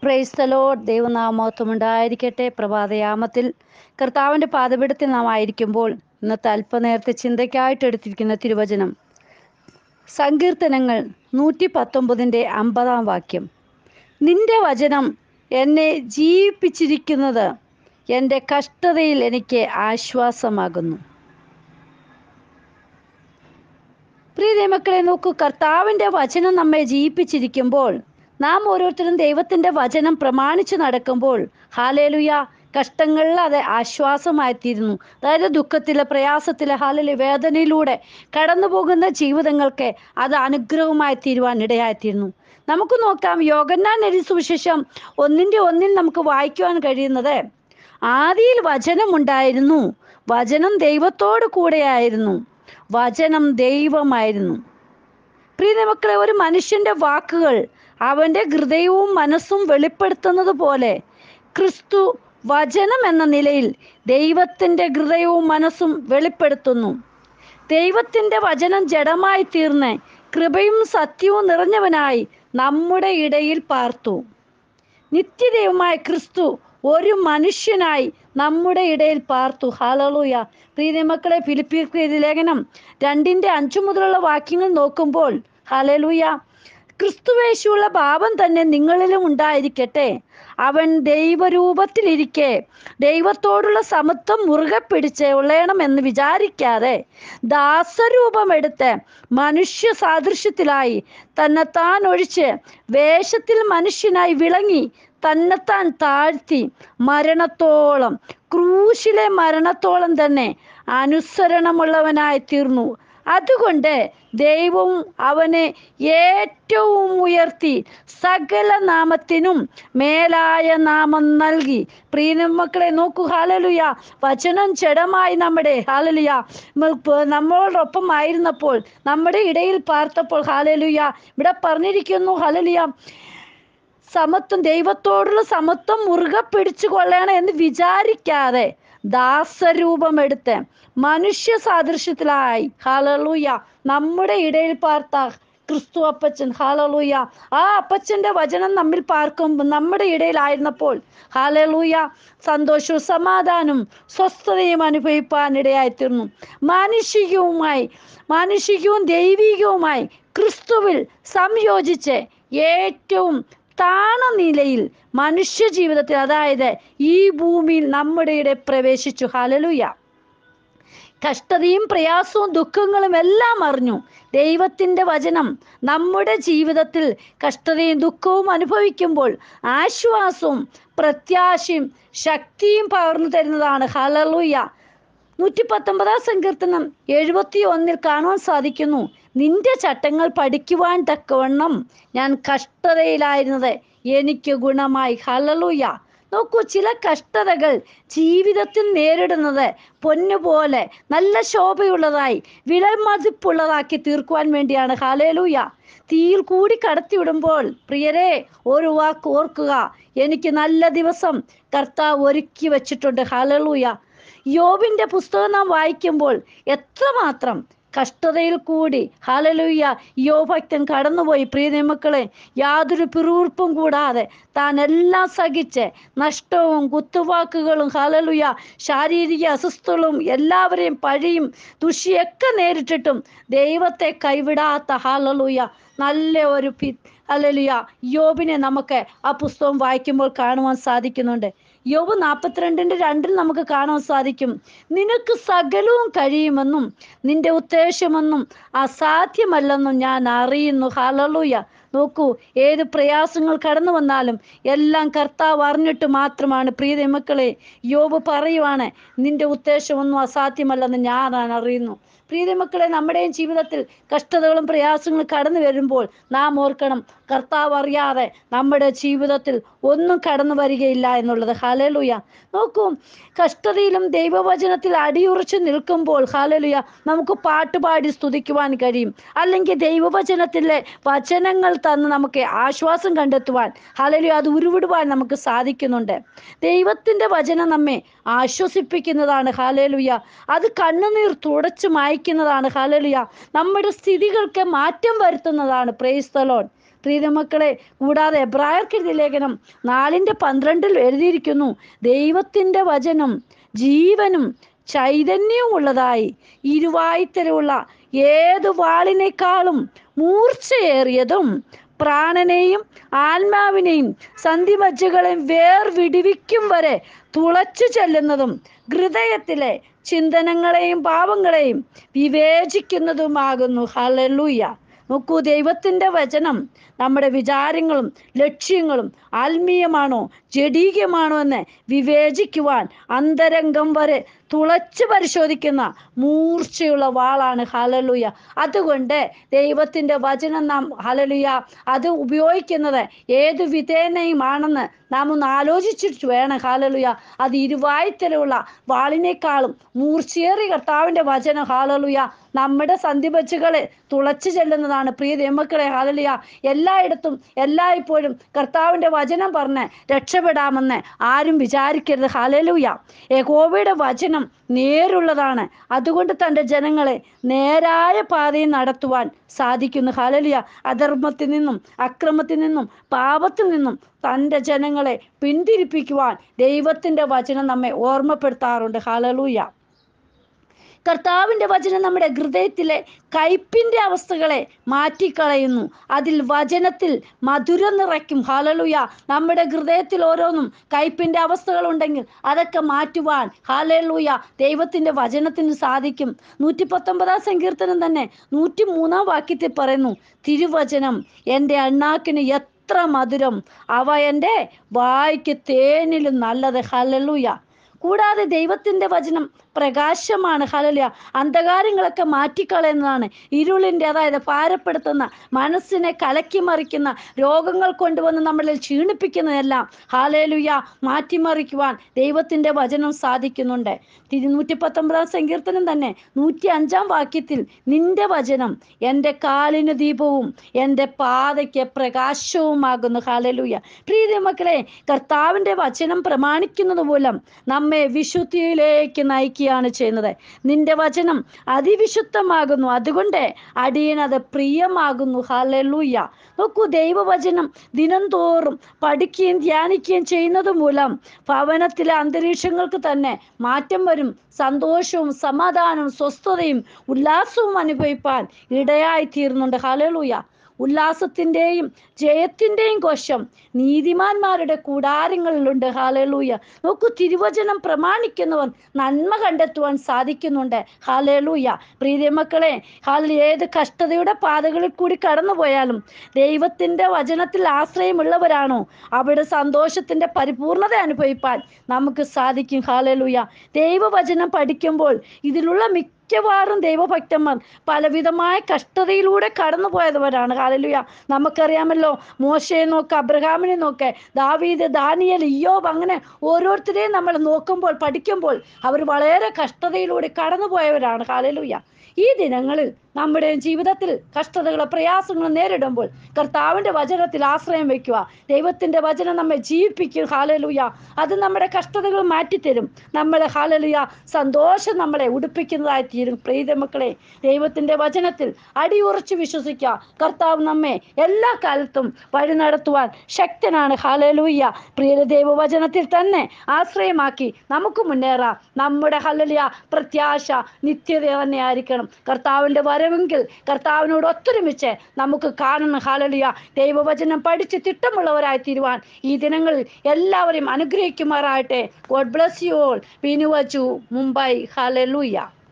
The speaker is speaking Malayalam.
പ്രൈസ്തലോ ദൈവനാമത്വം ഉണ്ടായിരിക്കട്ടെ പ്രഭാതയാമത്തിൽ കർത്താവിൻ്റെ പാതപീഠത്തിൽ നാം ആയിരിക്കുമ്പോൾ ഇന്നത്തെ അല്പനേരത്തെ ചിന്തയ്ക്കായിട്ട് എടുത്തിരിക്കുന്ന തിരുവചനം സങ്കീർത്തനങ്ങൾ നൂറ്റി പത്തൊമ്പതിൻ്റെ അമ്പതാം വാക്യം നിന്റെ വചനം എന്നെ ജീവിപ്പിച്ചിരിക്കുന്നത് എൻ്റെ കഷ്ടതയിൽ എനിക്ക് ആശ്വാസമാകുന്നു പ്രിയ മക്കളെ നോക്കൂ കർത്താവിൻ്റെ വചനം നമ്മെ ജീവിപ്പിച്ചിരിക്കുമ്പോൾ നാം ഓരോരുത്തരും ദൈവത്തിൻ്റെ വചനം പ്രമാണിച്ച് നടക്കുമ്പോൾ ഹാലേലുയ കഷ്ടങ്ങളിൽ അത് ആശ്വാസമായിത്തീരുന്നു അതായത് ദുഃഖത്തിലെ പ്രയാസത്തിലെ ഹാലിലെ വേദനയിലൂടെ കടന്നു പോകുന്ന ജീവിതങ്ങൾക്ക് അത് അനുഗ്രഹമായി തീരുവാൻ ഇടയായിത്തീരുന്നു നമുക്ക് നോക്കാം യോഗന്നാൻ എരി സുവിശേഷം ഒന്നിൻ്റെ ഒന്നിൽ നമുക്ക് വായിക്കുവാൻ കഴിയുന്നത് ആദിയിൽ വചനമുണ്ടായിരുന്നു വചനം ദൈവത്തോട് കൂടെയായിരുന്നു വചനം ദൈവമായിരുന്നു പ്രിയ മക്കളെ ഒരു മനുഷ്യന്റെ വാക്കുകൾ അവന്റെ ഹൃദയവും മനസ്സും വെളിപ്പെടുത്തുന്നത് പോലെ ക്രിസ്തു വചനം എന്ന നിലയിൽ ദൈവത്തിൻ്റെ ഹൃദയവും മനസ്സും വെളിപ്പെടുത്തുന്നു ദൈവത്തിൻ്റെ വചനം ജഡമായി തീർന്ന് കൃപയും സത്യവും നിറഞ്ഞവനായി നമ്മുടെ ഇടയിൽ പാർത്തു നിത്യദൈവമായ ക്രിസ്തു ഒരു മനുഷ്യനായി നമ്മുടെ ഇടയിൽ പാർത്തു ഹാലലൂയ പ്രീതി മക്കളെ ഫിലിപ്പീർക്ക് ലേഖനം രണ്ടിൻ്റെ അഞ്ചു മുതലുള്ള വാക്യങ്ങൾ നോക്കുമ്പോൾ ഹാലലൂയ ക്രിസ്തുവേശുള്ള ഭാവം തന്നെ നിങ്ങളിലും ഉണ്ടായിരിക്കട്ടെ അവൻ ദൈവരൂപത്തിലിരിക്കെ ദൈവത്തോടുള്ള സമത്വം മുറുകെ പിടിച്ച് ഉള്ളയണമെന്ന് വിചാരിക്കാതെ ദാസരൂപമെടുത്ത് മനുഷ്യ സാദൃശ്യത്തിലായി തന്നെത്താൻ ഒഴിച്ച് വേഷത്തിൽ മനുഷ്യനായി വിളങ്ങി തന്നെത്താൻ താഴ്ത്തി മരണത്തോളം ക്രൂശിലെ മരണത്തോളം തന്നെ അനുസരണമുള്ളവനായി തീർന്നു അതുകൊണ്ട് ദൈവം അവനെ ഏറ്റവും ഉയർത്തി സകല നാമത്തിനും മേലായ നാമം നൽകി പ്രിയ മക്കളെ നോക്കൂ ഹാലലുയ വചനം ജഡമായി നമ്മുടെ ഹാലലുയ നമ്മളോടൊപ്പം ആയിരുന്നപ്പോൾ നമ്മുടെ ഇടയിൽ പാർത്തപ്പോൾ ഹാലലുയ ഇവിടെ പറഞ്ഞിരിക്കുന്നു ഹാലലുയ സമത്വം ദൈവത്തോടുള്ള സമത്വം മുറുകെ പിടിച്ചു കൊള്ളണം എന്ന് വിചാരിക്കാതെ ദാസരൂപമെടുത്ത് മനുഷ്യ സാദൃശ്യത്തിലായി ഹാലലൂയ നമ്മുടെ ഇടയിൽ പാർത്ത ക്രിസ്തു അപ്പച്ചൻ ഹാലലൂയ ആ അപ്പച്ചന്റെ വചനം നമ്മിൽ പാർക്കുമ്പോൾ നമ്മുടെ ഇടയിലായിരുന്നപ്പോൾ ഹാലലൂയ സന്തോഷവും സമാധാനവും സ്വസ്ഥതയും അനുഭവിപ്പാൻ ഇടയായിത്തീർന്നു മാനുഷികവുമായി മാനുഷികവും ദൈവികവുമായി ക്രിസ്തുവിൽ സംയോജിച്ച് ഏറ്റവും താണ നിലയിൽ മനുഷ്യ ജീവിതത്തിൽ അതായത് ഈ ഭൂമിയിൽ നമ്മുടെ ഇടെ പ്രവേശിച്ചു ഹാലലുയ കഷ്ടതയും പ്രയാസവും ദുഃഖങ്ങളും എല്ലാം അറിഞ്ഞു ദൈവത്തിൻ്റെ വചനം നമ്മുടെ ജീവിതത്തിൽ കഷ്ടതയും ദുഃഖവും അനുഭവിക്കുമ്പോൾ ആശ്വാസവും പ്രത്യാശയും ശക്തിയും പകർന്നു തരുന്നതാണ് ഹലലുയ നൂറ്റി പത്തൊമ്പതാം സങ്കീർത്തനം എഴുപത്തി ഒന്നിൽ കാണുവാൻ സാധിക്കുന്നു നിന്റെ ചട്ടങ്ങൾ പഠിക്കുവാൻ തക്കവണ്ണം ഞാൻ കഷ്ടതയിലായിരുന്നത് എനിക്ക് ഗുണമായി ഹലലുയ നോക്കൂ ചില കഷ്ടതകൾ ജീവിതത്തിൽ നേരിടുന്നത് പൊന്നുപോലെ നല്ല ശോഭയുള്ളതായി വിലമതിപ്പുള്ളതാക്കി തീർക്കുവാൻ വേണ്ടിയാണ് ഹാലേലൂയ തീയിൽ കൂടി കടത്തിവിടുമ്പോൾ പ്രിയരെ ഒരു വാക്ക് ഓർക്കുക എനിക്ക് നല്ല ദിവസം കർത്താവ് ഒരുക്കി വെച്ചിട്ടുണ്ട് ഹാലലൂയ യോബിന്റെ പുസ്തകം നാം വായിക്കുമ്പോൾ എത്രമാത്രം കഷ്ടതയിൽ കൂടി ഹാലലൂയ യോഭക്തൻ കടന്നുപോയി പ്രിയ നിമക്കളെ യാതൊരു പിറുവിറുപ്പും കൂടാതെ താൻ എല്ലാം സഹിച്ച് നഷ്ടവും കുത്തുവാക്കുകളും ഹാലലുയ ശാരീരിക അസ്വസ്ഥകളും എല്ലാവരെയും പഴിയും ദുഷിയൊക്കെ നേരിട്ടിട്ടും ദൈവത്തെ കൈവിടാത്ത ഹാലലുയ നല്ല ഒരു പി അല്ലലിയ യോബിനെ നമുക്ക് ആ പുസ്തകം വായിക്കുമ്പോൾ കാണുവാൻ സാധിക്കുന്നുണ്ട് യോബ് നാൽപ്പത്തിരണ്ടിൻ്റെ രണ്ടിൽ നമുക്ക് കാണാൻ സാധിക്കും നിനക്ക് സകലവും കഴിയുമെന്നും നിന്റെ ഉദ്ദേശമെന്നും അസാധ്യമല്ലെന്നും ഞാൻ അറിയുന്നു ഹാലലൂയ നോക്കൂ ഏത് പ്രയാസങ്ങൾ കടന്നു വന്നാലും എല്ലാം കർത്താവ് അറിഞ്ഞിട്ട് മാത്രമാണ് പ്രിയ മക്കളെ യോബ് പറയുവാണ് നിന്റെ ഉദ്ദേശമൊന്നും അസാധ്യമല്ലെന്ന് ഞാൻ അറിയുന്നു പ്രീതി മക്കളെ നമ്മുടെയും ജീവിതത്തിൽ കഷ്ടതകളും പ്രയാസങ്ങളും കടന്നു വരുമ്പോൾ നാം ഓർക്കണം കർത്താവ് അറിയാതെ നമ്മുടെ ജീവിതത്തിൽ ഒന്നും കടന്നു വരികയില്ല എന്നുള്ളത് ഹാലലുയ നോക്കൂ കഷ്ടതയിലും ദൈവവചനത്തിൽ അടിയുറച്ചു നിൽക്കുമ്പോൾ ഹാലലുയ നമുക്ക് പാട്ടുപാടി സ്തുതിക്കുവാൻ കഴിയും അല്ലെങ്കിൽ ദൈവവചനത്തിലെ വചനങ്ങൾ തന്ന് നമുക്ക് ആശ്വാസം കണ്ടെത്തുവാൻ ഹാലലുയ അത് ഉരുവിടുവാൻ നമുക്ക് സാധിക്കുന്നുണ്ട് ദൈവത്തിൻ്റെ വചനം നമ്മെ ആശ്വസിപ്പിക്കുന്നതാണ് ഹാലേലുയ അത് കണ്ണുനീർ തുടച്ചു മായ്ക്കുന്നതാണ് ഹാലലുയ നമ്മുടെ സ്ഥിതികൾക്ക് മാറ്റം വരുത്തുന്നതാണ് പ്രേസ്തലോൺ പ്രീതമക്കളെ കൂടാതെ എബ്രായർക്കെഴുതിയ ലേഖനം നാലിൻ്റെ പന്ത്രണ്ടിൽ എഴുതിയിരിക്കുന്നു ദൈവത്തിൻ്റെ വചനം ജീവനും ചൈതന്യവും ഉള്ളതായി ഇരുവായ്ത്തരമുള്ള ഏത് വാളിനേക്കാളും മൂർച്ചയേറിയതും പ്രാണനെയും ആത്മാവിനെയും സന്ധിമജ്ജകളെയും വേർവിടിവിക്കും വരെ തുളച്ചു ചെല്ലുന്നതും ഹൃദയത്തിലെ ചിന്തനങ്ങളെയും പാപങ്ങളെയും വിവേചിക്കുന്നതുമാകുന്നു ഹലലൂയ നോക്കൂ ദൈവത്തിൻ്റെ വചനം നമ്മുടെ വിചാരങ്ങളും ലക്ഷ്യങ്ങളും ആത്മീയമാണോ ജഡീകമാണോ എന്ന് വിവേചിക്കുവാൻ അന്തരംഗം വരെ തുളച്ച് പരിശോധിക്കുന്ന മൂർച്ചയുള്ള വാളാണ് ഹലലുയ അതുകൊണ്ട് ദൈവത്തിൻ്റെ വചനം നാം ഹലലുയ അത് ഉപയോഗിക്കുന്നത് ഏത് വിധേനയുമാണെന്ന് നാം ഒന്ന് ആലോചിച്ചിട്ട് വേണം ഹാലലുയ അത് ഇരുവായ്ത്തലുള്ള വാളിനേക്കാളും മൂർച്ചയേറിയ കർത്താവിൻ്റെ വചനം ഹാലലുയ നമ്മുടെ സന്ധിപച്ചുകളെ തുളച്ചു ചെല്ലുന്നതാണ് പ്രിയ ദൈവമക്കളെ ഹാലലുയ എല്ലായിടത്തും എല്ലായ്പ്പോഴും കർത്താവിൻ്റെ വചനം പറഞ്ഞ് രക്ഷപ്പെടാമെന്ന് ആരും വിചാരിക്കരുത് ഹാലലുയ യഹോവയുടെ വചനം നേരുള്ളതാണ് അതുകൊണ്ട് തൻ്റെ ജനങ്ങളെ നേരായ പാതയിൽ നടത്തുവാൻ സാധിക്കുന്നു ഹാലലിയ അധർമ്മത്തിൽ നിന്നും അക്രമത്തിൽ നിന്നും പാപത്തിൽ നിന്നും തൻ്റെ ജനങ്ങളെ പിന്തിരിപ്പിക്കുവാൻ ദൈവത്തിൻ്റെ വചനം നമ്മെ ഓർമ്മപ്പെടുത്താറുണ്ട് ഹാലലൂയ കർത്താവിൻ്റെ വചനം നമ്മുടെ ഹൃദയത്തിലെ കയ്പിൻ്റെ അവസ്ഥകളെ മാറ്റിക്കളയുന്നു അതിൽ വചനത്തിൽ മധുരം നിറയ്ക്കും ഹാലലുയ നമ്മുടെ ഹൃദയത്തിൽ ഓരോന്നും കയ്പിൻ്റെ അവസ്ഥകളുണ്ടെങ്കിൽ അതൊക്കെ മാറ്റുവാൻ ഹാലലൂയ ദൈവത്തിൻ്റെ വചനത്തിന് സാധിക്കും നൂറ്റി പത്തൊമ്പതാം സങ്കീർത്തനം തന്നെ നൂറ്റി മൂന്നാം വാക്യത്തിൽ പറയുന്നു തിരുവചനം എൻ്റെ അണ്ണാക്കിന് എത്ര മധുരം അവ എൻ്റെ വായ്ക്ക് തേനിലും നല്ലത് ഹലലൂയ കൂടാതെ ദൈവത്തിൻ്റെ വചനം പ്രകാശമാണ് ഹലലിയ അന്ധകാരങ്ങളൊക്കെ മാറ്റിക്കളയുന്നതാണ് ഇരുളിൻ്റെ അതായത് ഭാരപ്പെടുത്തുന്ന മനസ്സിനെ കലക്കി മറിക്കുന്ന രോഗങ്ങൾ കൊണ്ടുവന്ന് നമ്മളിൽ ക്ഷീണിപ്പിക്കുന്നതെല്ലാം ഹാലേലുയ മാറ്റിമറിക്കുവാൻ ദൈവത്തിൻ്റെ വചനം സാധിക്കുന്നുണ്ട് തിരുനൂറ്റി പത്തൊമ്പതാം സങ്കീർത്തനം തന്നെ നൂറ്റി അഞ്ചാം വാക്യത്തിൽ നിന്റെ വചനം എൻ്റെ കാലിന് ദീപവും എൻ്റെ പാതയ്ക്ക് പ്രകാശവുമാകുന്നു ഹാലലുയ പ്രീതി മക്കളെ കർത്താവിൻ്റെ വചനം പ്രമാണിക്കുന്നത് മൂലം നമ്മെ വിശുദ്ധിയിലേക്ക് നയിക്കുകയാണ് ചെയ്യുന്നത് നിന്റെ വചനം അതിവിശുദ്ധമാകുന്നു അതുകൊണ്ട് അടിയനത് പ്രിയമാകുന്നു ഹലലൂയ നോക്കൂ ദൈവവചനം ദിനം തോറും പഠിക്കുകയും ധ്യാനിക്കുകയും ചെയ്യുന്നത് മൂലം ഭവനത്തിലെ അന്തരീക്ഷങ്ങൾക്ക് തന്നെ മാറ്റം വരും സന്തോഷവും സമാധാനവും സ്വസ്ഥതയും ഉല്ലാസവും അനുഭവിപ്പാൻ ഇടയായി തീർന്നുണ്ട് ഹലലൂയ ഉല്ലാസത്തിൻ്റെയും ജയത്തിൻ്റെയും കോശം നീതിമാന്മാരുടെ കൂടാരങ്ങളിലുണ്ട് ഹാലേലൂയ നോക്കൂ തിരുവചനം പ്രമാണിക്കുന്നവർ നന്മ കണ്ടെത്തുവാൻ സാധിക്കുന്നുണ്ട് ഹാലേലൂയ പ്രീതി മക്കളെ ഹാൽ ഏത് കഷ്ടതയുടെ പാതകളിൽ കൂടി കടന്നുപോയാലും ദൈവത്തിൻ്റെ വചനത്തിൽ ആശ്രയമുള്ളവരാണോ അവിടെ സന്തോഷത്തിൻ്റെ പരിപൂർണത അനുഭവിപ്പാൻ നമുക്ക് സാധിക്കും ഹാലേലൂയ ദൈവവചനം പഠിക്കുമ്പോൾ ഇതിലുള്ള മിക്ക മിക്കവാറും ദൈവഭക്തന്മാർ പലവിധമായ കഷ്ടതയിലൂടെ കടന്നു പോയവരാണ് ഹാലലുയ നമുക്കറിയാമല്ലോ മോശയെ നോക്ക് അബ്രഹാമിനെ നോക്ക് ദാവീദ് ദാനിയൽ ഇയോബ് അങ്ങനെ ഓരോരുത്തരെയും നമ്മൾ നോക്കുമ്പോൾ പഠിക്കുമ്പോൾ അവർ വളരെ കഷ്ടതയിലൂടെ കടന്നു പോയവരാണ് ഹാലലുയ ഈ ദിനങ്ങളിൽ നമ്മുടെ ജീവിതത്തിൽ കഷ്ടതകളും പ്രയാസങ്ങളും നേരിടുമ്പോൾ കർത്താവിൻ്റെ വചനത്തിൽ ആശ്രയം വയ്ക്കുക ദൈവത്തിൻ്റെ വചനം നമ്മെ ജീവിപ്പിക്കും ഹാലലുയ അത് നമ്മുടെ കഷ്ടതകൾ മാറ്റിത്തരും നമ്മളെ ഹാലലുയ സന്തോഷം നമ്മളെ ഉടുപ്പിക്കുന്നതായി തീരും പ്രീത മക്കളെ ദൈവത്തിൻ്റെ വചനത്തിൽ അടിയുറച്ച് വിശ്വസിക്കുക കർത്താവ് നമ്മെ എല്ലാ കാലത്തും വഴി നടത്തുവാൻ ശക്തനാണ് ഹാലലൂയ പ്രിയ ദൈവവചനത്തിൽ തന്നെ ആശ്രയമാക്കി നമുക്ക് മുന്നേറാം നമ്മുടെ ഹലലിയ പ്രത്യാശ നിത്യത തന്നെ ആയിരിക്കണം കർത്താവിൻ്റെ വരവെങ്കിൽ കർത്താവിനോട് ഒത്തൊരുമിച്ച് നമുക്ക് കാണണം ഹാലലിയ ദൈവവചനം പഠിച്ച് തിട്ടമുള്ളവരായി തീരുവാൻ ഈ ദിനങ്ങളിൽ എല്ലാവരെയും അനുഗ്രഹിക്കുമാറാകട്ടെ ഗോഡ് ബ്ലസ് യു ഓൾ പിനുവച്ചു മുംബൈ ഹാലലൂയ